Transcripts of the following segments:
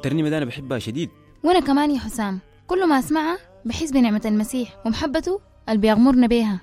الترنيمة دي أنا بحبها شديد وأنا كمان يا حسام كل ما أسمعها بحس بنعمة المسيح ومحبته اللي بيغمرنا بيها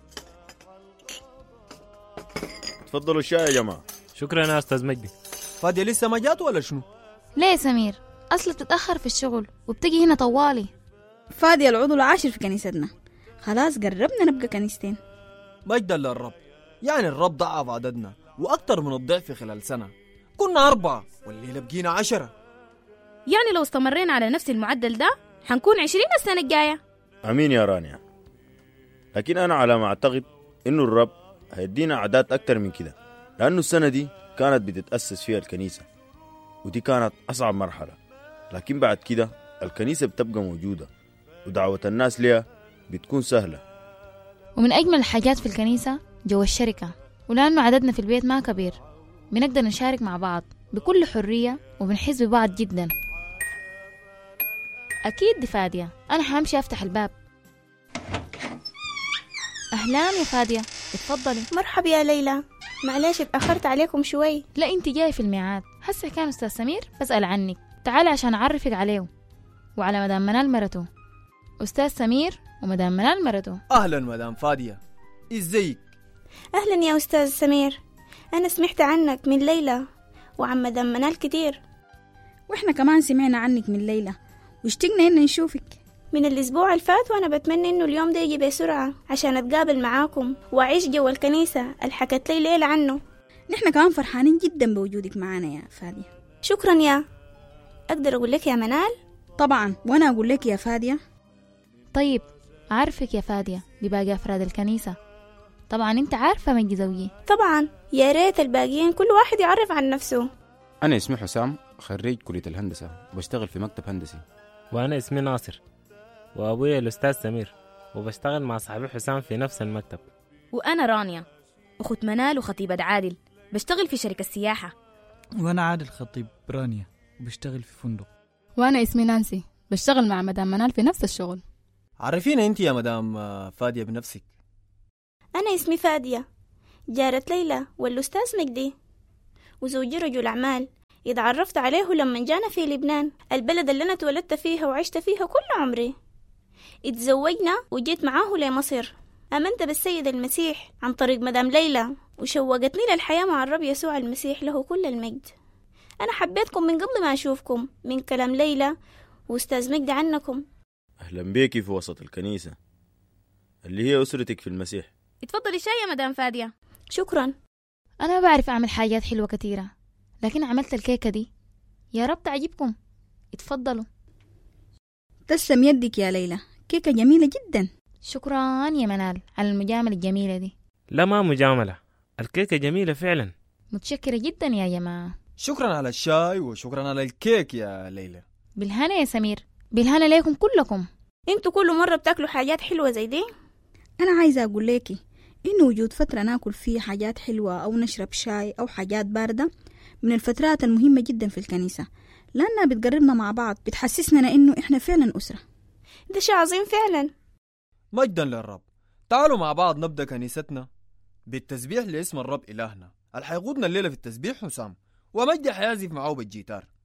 تفضلوا الشاي يا جماعة شكرا يا استاذ مجدي فادية لسه ما جات ولا شنو؟ ليه يا سمير أصلا بتتأخر في الشغل وبتجي هنا طوالي فادي العضو العاشر في كنيستنا خلاص قربنا نبقى كنيستين مجدا للرب يعني الرب ضعف عددنا وأكتر من الضعف خلال سنة كنا أربعة والليلة بقينا عشرة يعني لو استمرينا على نفس المعدل ده حنكون عشرين السنة الجاية أمين يا رانيا لكن أنا على ما أعتقد إنه الرب هيدينا أعداد أكتر من كده لأنه السنة دي كانت بتتأسس فيها الكنيسة ودي كانت أصعب مرحلة لكن بعد كده الكنيسة بتبقى موجودة ودعوة الناس ليها بتكون سهلة ومن أجمل الحاجات في الكنيسة جو الشركة ولأنه عددنا في البيت ما كبير بنقدر نشارك مع بعض بكل حرية وبنحس ببعض جدا أكيد دي فادية أنا حامشي أفتح الباب أهلا يا فادية اتفضلي مرحبا يا ليلى معلش اتأخرت عليكم شوي لا انت جاي في الميعاد هسه كان أستاذ سمير بسأل عنك تعالي عشان أعرفك عليه وعلى مدام منال مرته أستاذ سمير ومدام منال مرته أهلا مدام فادية إزيك؟ أهلا يا أستاذ سمير أنا سمعت عنك من ليلى وعن مدام منال كتير واحنا كمان سمعنا عنك من ليلى واشتقنا ان نشوفك من الأسبوع اللي فات وأنا بتمنى إنه اليوم ده يجي بسرعة عشان أتقابل معاكم وأعيش جو الكنيسة اللي حكت لي ليلى عنه نحن كمان فرحانين جدا بوجودك معانا يا فادية شكرا يا أقدر أقول لك يا منال طبعا وانا اقول لك يا فادية طيب أعرفك يا فادية بباقي أفراد الكنيسة طبعا انت عارفة مجدي زوجي طبعا يا ريت الباقيين كل واحد يعرف عن نفسه أنا اسمي حسام خريج كلية الهندسة وبشتغل في مكتب هندسي وانا اسمي ناصر وابويا الاستاذ سمير وبشتغل مع صاحبي حسام في نفس المكتب وأنا رانيا أخت منال وخطيبة عادل بشتغل في شركة السياحة وأنا عادل خطيب برانيا وبشتغل في فندق وأنا اسمي نانسي بشتغل مع مدام منال في نفس الشغل عرفينا أنت يا مدام آه، فادية بنفسك أنا اسمي فادية جارة ليلى والأستاذ مجدي وزوجي رجل أعمال اتعرفت عليه لما جانا في لبنان البلد اللي أنا اتولدت فيها وعشت فيها كل عمري اتزوجنا وجيت معاه لمصر آمنت بالسيد المسيح عن طريق مدام ليلى وشوقتني للحياة مع الرب يسوع المسيح له كل المجد أنا حبيتكم من قبل ما أشوفكم من كلام ليلى وأستاذ مجدي عنكم أهلا بيكي في وسط الكنيسة اللي هي أسرتك في المسيح اتفضلي الشاي يا مدام فادية شكرا أنا ما بعرف أعمل حاجات حلوة كتيرة لكن عملت الكيكة دي يا رب تعجبكم اتفضلوا تسلم يدك يا ليلى كيكة جميلة جدا شكرا يا منال على المجاملة الجميلة دي لا ما مجاملة الكيكة جميلة فعلا متشكرة جدا يا جماعة شكرا على الشاي وشكرا على الكيك يا ليلى بالهنا يا سمير بالهنا ليكم كلكم انتوا كل مرة بتاكلوا حاجات حلوة زي دي أنا عايزة أقول لك إنه وجود فترة ناكل فيها حاجات حلوة أو نشرب شاي أو حاجات باردة من الفترات المهمة جدا في الكنيسة لأنها بتقربنا مع بعض بتحسسنا إنه إحنا فعلا أسرة ده شيء عظيم فعلا مجدا للرب تعالوا مع بعض نبدأ كنيستنا بالتسبيح لاسم الرب إلهنا اللي حيقودنا الليلة في التسبيح حسام ومجدي حيعزف معاه بالجيتار